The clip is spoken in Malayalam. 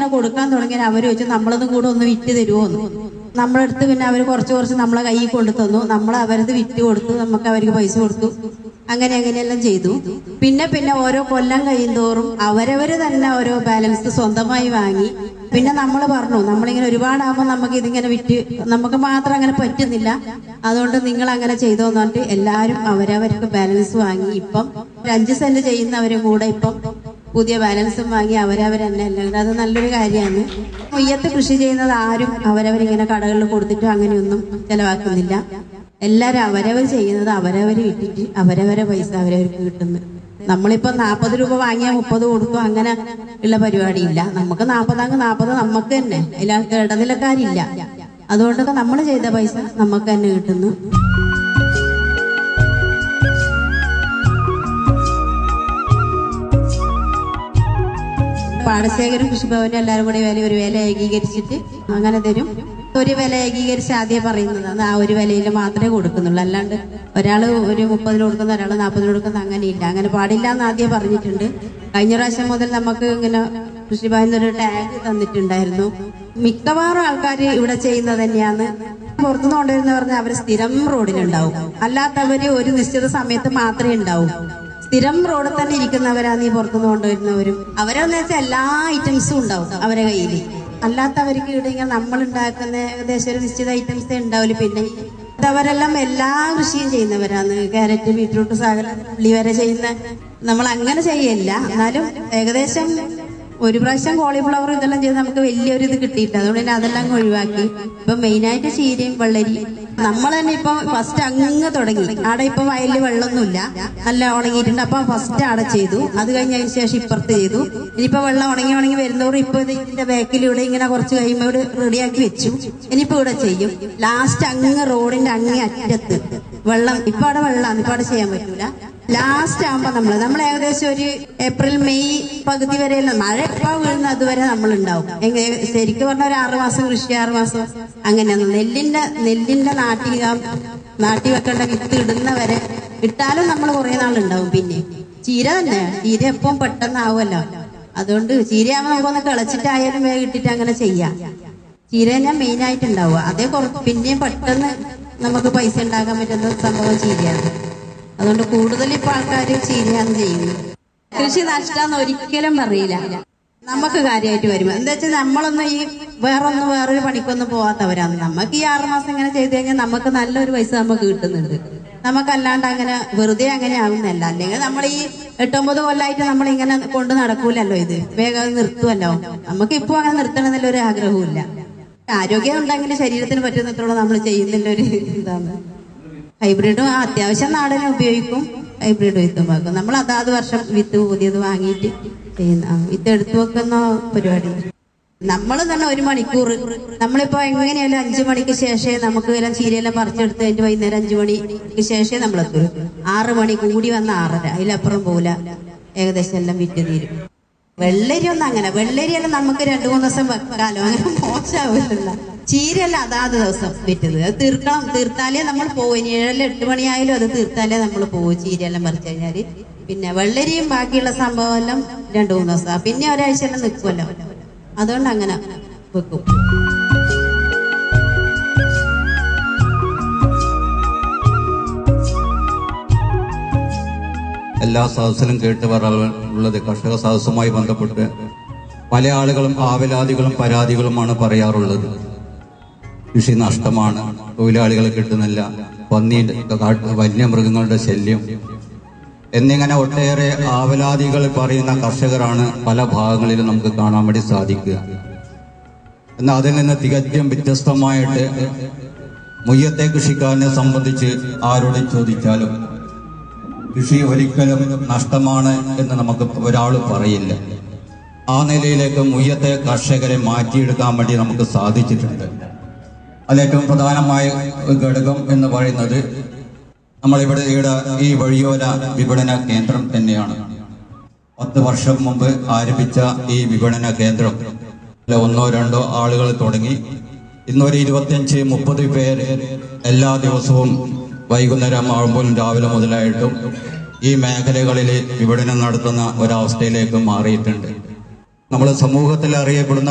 ഇങ്ങനെ കൊടുക്കാൻ തുടങ്ങിയാൽ അവർ വെച്ച് നമ്മളതും കൂടെ ഒന്ന് വിറ്റ് തരുമോന്ന് നമ്മുടെ അടുത്ത് പിന്നെ അവർ കുറച്ച് കുറച്ച് നമ്മളെ കയ്യിൽ കൊണ്ടു തന്നു നമ്മൾ അവരത് വിറ്റ് കൊടുത്തു നമുക്ക് അവർക്ക് പൈസ കൊടുത്തു അങ്ങനെ അങ്ങനെയെല്ലാം ചെയ്തു പിന്നെ പിന്നെ ഓരോ കൊല്ലം കഴിയുന്തോറും അവരവര് തന്നെ ഓരോ ബാലൻസ് സ്വന്തമായി വാങ്ങി പിന്നെ നമ്മൾ പറഞ്ഞു നമ്മളിങ്ങനെ ഒരുപാടാകുമ്പോൾ നമുക്ക് ഇതിങ്ങനെ വിറ്റ് നമുക്ക് മാത്രം അങ്ങനെ പറ്റുന്നില്ല അതുകൊണ്ട് നിങ്ങൾ അങ്ങനെ ചെയ്തോന്ന് പറഞ്ഞിട്ട് എല്ലാവരും അവരവർക്ക് ബാലൻസ് വാങ്ങി ഇപ്പം ഒരു അഞ്ച് സെന്റ് ചെയ്യുന്നവരും കൂടെ ഇപ്പം പുതിയ ബാലൻസും വാങ്ങി അവരവർ തന്നെ എല്ലാം കൂടെ അത് നല്ലൊരു കാര്യമാണ് മുയ്യത്ത് കൃഷി ചെയ്യുന്നത് ആരും അവരവരിങ്ങനെ കടകളിൽ കൊടുത്തിട്ട് അങ്ങനെയൊന്നും ചെലവാക്കുന്നില്ല എല്ലാരും അവരവർ ചെയ്യുന്നത് അവരവർ വിട്ടിട്ട് അവരവരെ പൈസ അവരവർക്ക് കിട്ടുന്നു നമ്മളിപ്പോ നാൽപ്പത് രൂപ വാങ്ങിയാൽ മുപ്പത് കൊടുക്കും അങ്ങനെ ഉള്ള പരിപാടിയില്ല നമുക്ക് നാൽപ്പതാങ്ക് നാൽപ്പത് നമുക്ക് തന്നെ അതിൽ ഇടനിലക്കാരില്ല അതുകൊണ്ടൊക്കെ നമ്മൾ ചെയ്ത പൈസ നമുക്ക് തന്നെ കിട്ടുന്നു പാടശേഖരം കൃഷിഭവനും എല്ലാവരും കൂടി വില ഒരു വില ഏകീകരിച്ചിട്ട് അങ്ങനെ തരും ഒരു വില ഏകീകരിച്ച് ആദ്യം പറയുന്നത് ആ ഒരു വിലയിൽ മാത്രമേ കൊടുക്കുന്നുള്ളൂ അല്ലാണ്ട് ഒരാൾ ഒരു മുപ്പതിന് കൊടുക്കുന്ന ഒരാൾ നാൽപ്പതിന് കൊടുക്കുന്ന അങ്ങനെയില്ല അങ്ങനെ പാടില്ല എന്ന് ആദ്യം പറഞ്ഞിട്ടുണ്ട് കഴിഞ്ഞ പ്രാവശ്യം മുതൽ നമുക്ക് ഇങ്ങനെ കൃഷിഭവനിൽ ഒരു ടാഗ് തന്നിട്ടുണ്ടായിരുന്നു മിക്കവാറും ആൾക്കാർ ഇവിടെ ചെയ്യുന്നത് തന്നെയാണ് പുറത്തുനിന്ന് കൊണ്ടുവരുന്ന പറഞ്ഞാൽ അവർ സ്ഥിരം റോഡിലുണ്ടാവും അല്ലാത്തവര് ഒരു നിശ്ചിത സമയത്ത് മാത്രമേ ഉണ്ടാവൂ സ്ഥിരം റോഡിൽ തന്നെ ഇരിക്കുന്നവരാണ് ഈ പുറത്തുനിന്ന് കൊണ്ടുവരുന്നവരും അവരെന്ന് വെച്ചാൽ എല്ലാ ഐറ്റംസും ഉണ്ടാവും അവരെ കയ്യിൽ അല്ലാത്തവർക്ക് ഇവിടെ ഇങ്ങനെ നമ്മൾ ഉണ്ടാക്കുന്ന ഏകദേശം ഒരു നിശ്ചിത ഐറ്റംസേ ഉണ്ടാവില്ല പിന്നെ അവരെല്ലാം എല്ലാ കൃഷിയും ചെയ്യുന്നവരാണ് ക്യാരറ്റ് ബീട്രൂട്ട് സകല ഉള്ളി വരെ ചെയ്യുന്ന നമ്മൾ അങ്ങനെ ചെയ്യില്ല എന്നാലും ഏകദേശം ഒരു പ്രാവശ്യം കോളിഫ്ലവർ ഇതെല്ലാം ചെയ്ത് നമുക്ക് വലിയൊരു ഇത് കിട്ടിയില്ല അതുകൊണ്ട് തന്നെ അതെല്ലാം അങ്ങ് ഒഴിവാക്കി ഇപ്പൊ മെയിനായിട്ട് ചീരയും വെള്ളരി നമ്മൾ തന്നെ ഇപ്പൊ ഫസ്റ്റ് അങ്ങ് തുടങ്ങി അവിടെ ഇപ്പൊ വയലിൽ വെള്ളമൊന്നുമില്ല നല്ല ഉണങ്ങിയിട്ടുണ്ട് അപ്പൊ ഫസ്റ്റ് അവിടെ ചെയ്തു അത് കഴിഞ്ഞതിന് ശേഷം ഇപ്പുറത്ത് ചെയ്തു ഇനിയിപ്പോ വെള്ളം ഉണങ്ങി ഉണങ്ങി വരുന്നവർ ഇപ്പൊ ഇത് ഇതിന്റെ ബാക്കിലൂടെ ഇങ്ങനെ കുറച്ച് കഴിയുമ്പോൾ ഇവിടെ റെഡിയാക്കി വെച്ചു ഇനിയിപ്പോ ഇവിടെ ചെയ്യും ലാസ്റ്റ് അങ്ങ് റോഡിന്റെ അങ്ങേ അറ്റത്ത് വെള്ളം ഇപ്പൊ അവിടെ വെള്ളമാണ് ഇപ്പൊ അവിടെ ചെയ്യാൻ പറ്റൂല ലാസ്റ്റ് ആകുമ്പോ നമ്മള് നമ്മൾ ഏകദേശം ഒരു ഏപ്രിൽ മെയ് പകുതി വരെയല്ല മഴ എപ്പോ വീഴുന്ന അതുവരെ നമ്മൾ ഉണ്ടാവും എങ്ങനെ ശരിക്കും പറഞ്ഞ ഒരു ആറു മാസം കൃഷി ആറു മാസം അങ്ങനെയാണ് നെല്ലിന്റെ നെല്ലിന്റെ നാട്ടി നാട്ടി വെക്കേണ്ട വിത്ത് ഇടുന്നവരെ ഇട്ടാലും നമ്മൾ കുറെ നാളുണ്ടാവും പിന്നെ ചീര തന്നെ ചീര എപ്പം പെട്ടെന്നാവുമല്ലോ അതുകൊണ്ട് ചീരയാകുമ്പോൾ നമുക്കൊന്ന് കിളച്ചിട്ടായാലും വേഗം ഇട്ടിട്ട് അങ്ങനെ ചെയ്യാം ചീര തന്നെ മെയിൻ ആയിട്ട് ഉണ്ടാവുക അതേ കുറച്ച് പിന്നെയും പെട്ടെന്ന് നമുക്ക് പൈസ ഉണ്ടാക്കാൻ പറ്റുന്ന സംഭവം ചീരയാണ് അതുകൊണ്ട് കൂടുതൽ ഇപ്പൊ ആൾക്കാർ ചീരയാണ് ചെയ്യുന്നത് കൃഷി നഷ്ടാന്ന് ഒരിക്കലും പറയില്ല നമുക്ക് കാര്യമായിട്ട് വരും എന്താ വെച്ചാൽ നമ്മളൊന്നും ഈ വേറൊന്നും വേറൊരു പണിക്കൊന്നും പോവാത്തവരാണ് നമുക്ക് ഈ ആറുമാസം ഇങ്ങനെ ചെയ്ത് കഴിഞ്ഞാൽ നമുക്ക് നല്ലൊരു പൈസ നമുക്ക് കിട്ടുന്നുണ്ട് നമുക്കല്ലാണ്ട് അങ്ങനെ വെറുതെ അങ്ങനെ ആവുന്നല്ല അല്ലെങ്കിൽ നമ്മൾ ഈ എട്ടൊമ്പത് കൊല്ലായിട്ട് നമ്മൾ ഇങ്ങനെ കൊണ്ട് നടക്കൂലല്ലോ ഇത് വേഗം നിർത്തുമല്ലോ നമുക്ക് ഇപ്പൊ അങ്ങനെ നിർത്തണമെന്നുള്ള ഒരു ആഗ്രഹവും ഇല്ല ആരോഗ്യം ഉണ്ടെങ്കിൽ ശരീരത്തിന് പറ്റുന്നത്രത്തോളം നമ്മൾ ചെയ്യുന്നില്ല ഒരു ഇതാണ് ഹൈബ്രിഡും ആ, അത്യാവശ്യം നാടനെ ഉപയോഗിക്കും ഹൈബ്രിഡ് വിത്തും വാക്കും നമ്മൾ അതാത് വർഷം വിത്ത് പുതിയത് വാങ്ങിയിട്ട് ചെയ്യുന്ന ആ, വിത്ത് എടുത്തു വെക്കുന്ന പരിപാടി നമ്മൾ തന്നെ ഒരു മണിക്കൂർ നമ്മളിപ്പോ എങ്ങനെയായാലും അഞ്ചു മണിക്ക് ശേഷമേ നമുക്ക് എല്ലാം ചീരയെല്ലാം പറിച്ചെടുത്ത് കഴിഞ്ഞിട്ട് വൈകുന്നേരം അഞ്ചു മണിക്ക് ശേഷമേ നമ്മൾ എത്തുള്ളൂ ആറ് മണി കൂടി വന്ന ആറര അതിലപ്പുറം പോവില്ല ഏകദേശം എല്ലാം വിറ്റ് തീരും വെള്ളരി ഒന്നും അങ്ങനെ വെള്ളരിയെല്ലാം നമുക്ക് രണ്ടു മൂന്ന് ദിവസം വെക്കാലോ അങ്ങനെ മോശമാവില്ല ചീരയല്ല അതാത് ദിവസം വിറ്റത് അത് തീർക്കണം തീർത്താലേ നമ്മൾ പോകും ഇനി ഏഴല്ല എട്ട് മണിയായാലും അത് തീർത്താലേ നമ്മൾ പോകും ചീരയെല്ലാം പറിച്ചു കഴിഞ്ഞാല് പിന്നെ വെള്ളരിയും ബാക്കിയുള്ള സംഭവം എല്ലാം രണ്ടു മൂന്ന് ദിവസം പിന്നെ ഒരാഴ്ച എല്ലാം നിൽക്കുമല്ലോ അതുകൊണ്ട് അങ്ങനെ വെക്കും എല്ലാ സദസ്സിലും കേട്ട് പറയാനുള്ളത് കർഷക സദസ്സുമായി ബന്ധപ്പെട്ട് പല ആളുകളും ആവലാതികളും പരാതികളുമാണ് പറയാറുള്ളത് കൃഷി നഷ്ടമാണ് തൊഴിലാളികളെ കിട്ടുന്നില്ല പന്നീന്റെ കാട്ട് വന്യമൃഗങ്ങളുടെ ശല്യം എന്നിങ്ങനെ ഒട്ടേറെ ആവലാതികൾ പറയുന്ന കർഷകരാണ് പല ഭാഗങ്ങളിലും നമുക്ക് കാണാൻ വേണ്ടി സാധിക്കുക എന്നാൽ അതിൽ നിന്ന് തികച്ചും വ്യത്യസ്തമായിട്ട് മുയ്യത്തെ കൃഷിക്കാരനെ സംബന്ധിച്ച് ആരോട് ചോദിച്ചാലും കൃഷി ഒരിക്കലും നഷ്ടമാണ് എന്ന് നമുക്ക് ഒരാൾ പറയില്ല ആ നിലയിലേക്ക് മുയ്യത്തെ കർഷകരെ മാറ്റിയെടുക്കാൻ വേണ്ടി നമുക്ക് സാധിച്ചിട്ടുണ്ട് അതിലേറ്റവും പ്രധാനമായ ഒരു ഘടകം എന്ന് പറയുന്നത് നമ്മളിവിടെ ഇവിടെ ഈ വഴിയോല വിപണന കേന്ദ്രം തന്നെയാണ് പത്ത് വർഷം മുമ്പ് ആരംഭിച്ച ഈ വിപണന കേന്ദ്രം ഇതിൽ ഒന്നോ രണ്ടോ ആളുകൾ തുടങ്ങി ഇന്നൊരു ഇരുപത്തിയഞ്ച് മുപ്പത് പേര് എല്ലാ ദിവസവും വൈകുന്നേരം ആകുമ്പോഴും രാവിലെ മുതലായിട്ടും ഈ മേഖലകളിൽ വിപണനം നടത്തുന്ന ഒരവസ്ഥയിലേക്ക് മാറിയിട്ടുണ്ട് നമ്മൾ സമൂഹത്തിൽ അറിയപ്പെടുന്ന